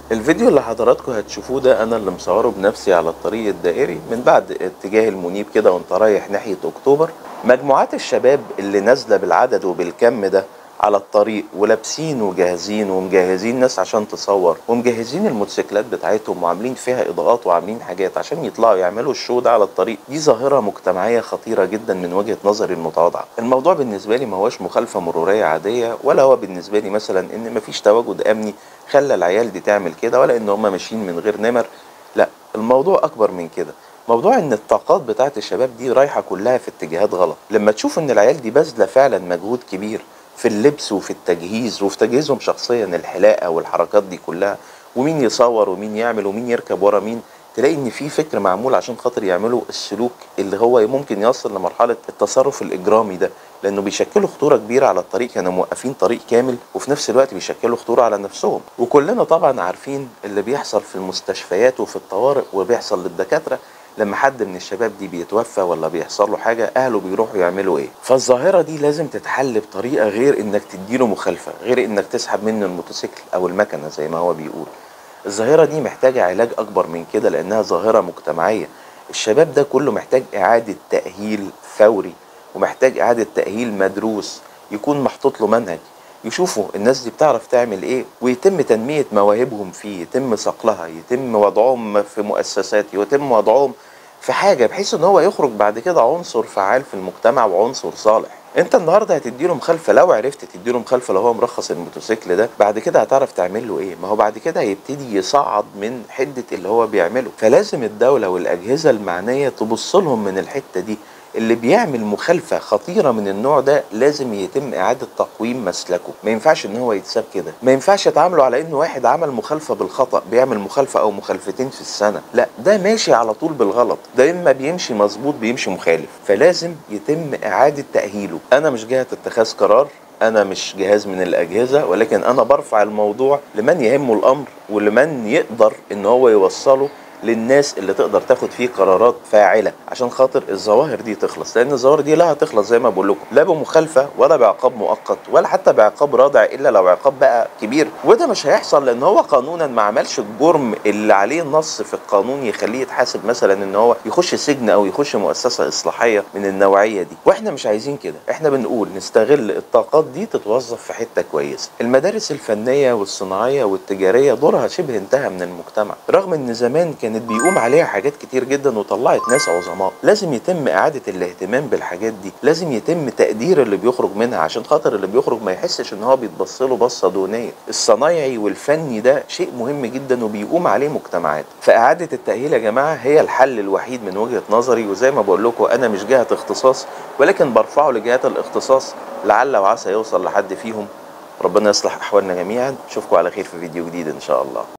الفيديو اللي حضراتكم هتشوفوه ده انا اللي مصوره بنفسي على الطريق الدائري من بعد اتجاه المنيب كده وانت رايح ناحية اكتوبر مجموعات الشباب اللي نازلة بالعدد وبالكم ده على الطريق ولابسين وجاهزين ومجهزين ناس عشان تصور ومجهزين الموتوسيكلات بتاعتهم وعاملين فيها اضاءات وعاملين حاجات عشان يطلعوا يعملوا الشو ده على الطريق دي ظاهره مجتمعيه خطيره جدا من وجهه نظري المتواضعه الموضوع بالنسبه لي ما هوش مخالفه مروريه عاديه ولا هو بالنسبه لي مثلا ان مفيش تواجد امني خلى العيال دي تعمل كده ولا ان هم ماشيين من غير نمر لا الموضوع اكبر من كده موضوع ان الطاقات بتاعت الشباب دي رايحه كلها في اتجاهات غلط لما تشوف ان العيال دي باذله فعلا مجهود كبير في اللبس وفي التجهيز وفي تجهيزهم شخصيا الحلاقه والحركات دي كلها ومين يصور ومين يعمل ومين يركب ورا مين تلاقي ان في فكر معمول عشان خاطر يعملوا السلوك اللي هو ممكن يصل لمرحله التصرف الاجرامي ده لانه بيشكلوا خطوره كبيره على الطريق كانوا موقفين طريق كامل وفي نفس الوقت بيشكلوا خطوره على نفسهم وكلنا طبعا عارفين اللي بيحصل في المستشفيات وفي الطوارئ وبيحصل للدكاتره لما حد من الشباب دي بيتوفى ولا بيحصل له حاجه اهله بيروحوا يعملوا ايه فالظاهره دي لازم تتحل بطريقه غير انك تديله مخالفه غير انك تسحب منه الموتوسيكل او المكنه زي ما هو بيقول الظاهره دي محتاجه علاج اكبر من كده لانها ظاهره مجتمعيه الشباب ده كله محتاج اعاده تاهيل فوري ومحتاج اعاده تاهيل مدروس يكون محطوط له منهج يشوفوا الناس دي بتعرف تعمل ايه ويتم تنمية مواهبهم فيه يتم صقلها يتم وضعهم في مؤسسات يتم وضعهم في حاجة بحيث ان هو يخرج بعد كده عنصر فعال في المجتمع وعنصر صالح انت النهارده هتديله مخالفه لو عرفت تديله مخالفه لو هو مرخص الموتوسيكل ده بعد كده هتعرف تعمل له ايه ما هو بعد كده هيبتدي يصعد من حده اللي هو بيعمله فلازم الدوله والاجهزه المعنيه تبص لهم من الحته دي اللي بيعمل مخالفة خطيرة من النوع ده لازم يتم إعادة تقويم مسلكه ما ينفعش إن هو يتساب كده ما ينفعش يتعاملوا على إنه واحد عمل مخالفة بالخطأ بيعمل مخالفة أو مخالفتين في السنة لا ده ماشي على طول بالغلط ده إما بيمشي مظبوط بيمشي مخالف فلازم يتم إعادة تأهيله أنا مش جهة اتخاذ قرار انا مش جهاز من الاجهزه ولكن انا برفع الموضوع لمن يهمه الامر ولمن يقدر ان هو يوصله للناس اللي تقدر تاخد فيه قرارات فاعله عشان خاطر الظواهر دي تخلص لان الظواهر دي لا هتخلص زي ما بقول لكم لا بمخالفه ولا بعقاب مؤقت ولا حتى بعقاب رادع الا لو عقاب بقى كبير وده مش هيحصل لان هو قانونا ما عملش الجرم اللي عليه نص في القانون يخليه يتحاسب مثلا ان هو يخش سجن او يخش مؤسسه اصلاحيه من النوعيه دي واحنا مش عايزين كده احنا بنقول نستغل الطاقات دي تتوظف في حته كويسه المدارس الفنيه والصناعيه والتجاريه دورها شبه انتهى من المجتمع رغم ان زمان كان كانت بيقوم عليها حاجات كتير جدا وطلعت ناس عظماء لازم يتم اعاده الاهتمام بالحاجات دي لازم يتم تقدير اللي بيخرج منها عشان خاطر اللي بيخرج ما يحسش ان هو بيتبص له بصه دونيه الصنايعي والفني ده شيء مهم جدا وبيقوم عليه مجتمعات فاعاده التاهيل يا جماعه هي الحل الوحيد من وجهه نظري وزي ما بقول لكم انا مش جهه اختصاص ولكن برفعه لجهات الاختصاص لعل وعسى يوصل لحد فيهم ربنا يصلح احوالنا جميعا اشوفكم على خير في فيديو جديد ان شاء الله